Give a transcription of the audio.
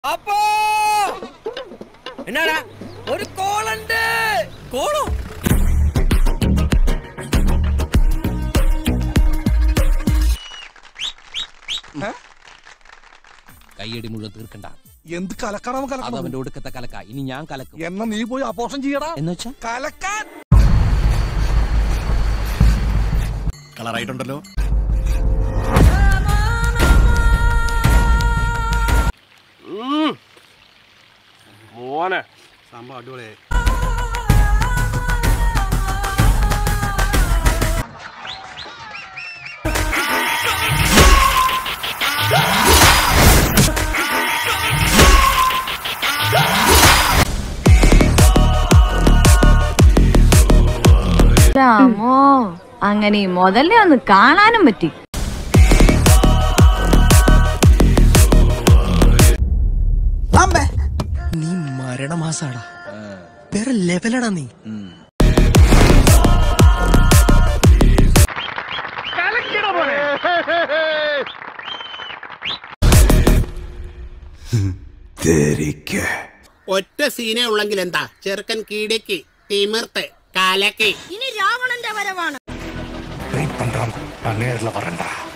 അപ്പോ എന്നാടാ ഒരു കോളുണ്ട് കോളോ കൈയടി മുഴുവൻ തീർക്കണ്ട എന്ത് കലക്കണം അത് കലക്കണം അവന്റെ ഒടുക്കത്തെ കലക്ക ഇനി ഞാൻ കലക്കും എന്നാ നീ പോയി അപോഷം ചെയ്യടാ എന്നുവെച്ചാ കലക്കാൻ കളറായിട്ടുണ്ടല്ലോ മോനെ സംഭവം അടിപൊളിയായി രാമോ അങ്ങനെ ഈ മുതലേ ഒന്ന് കാണാനും പറ്റി നീ മരണമാസാടാ വേറെ ലെവലടാ നീ ഒറ്റ സീനേ ഉള്ളെങ്കിൽ എന്താ ചെറുക്കൻ കീടയ്ക്ക് തിമിർത്ത് കാലക്ക് ഇനി രാവണന്റെ വരവാണ് വെയിറ്റ് പண்றான் நான் நேர்ல வரேன்டா